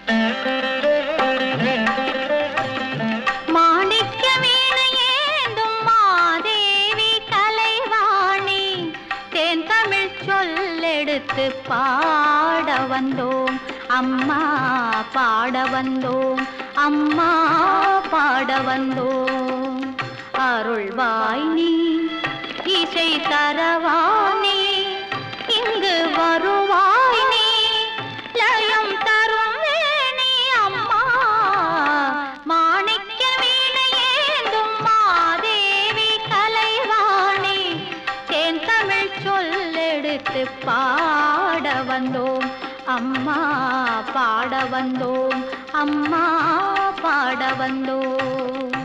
மாணிக்க வீணையேந்தும் மாதேவி கலைவாணி தேன் தமிழ் சொல்லெடுத்து பாட வந்தோம் அம்மா பாட வந்தோம் அம்மா பாட வந்தோம் அருள்வாய் நீ இசை தரவானே இங்கு வருவாய் நீ லயம் தரும் வேணி அம்மா மாணிக்க வீணையேந்தும் மாதேவி கலைவாணி தேன் தமிழ் சொல்லெடுத்து பாட வந்தோம் அம்மா பாட வந்தோம் அம்மா பாட வந்தோம்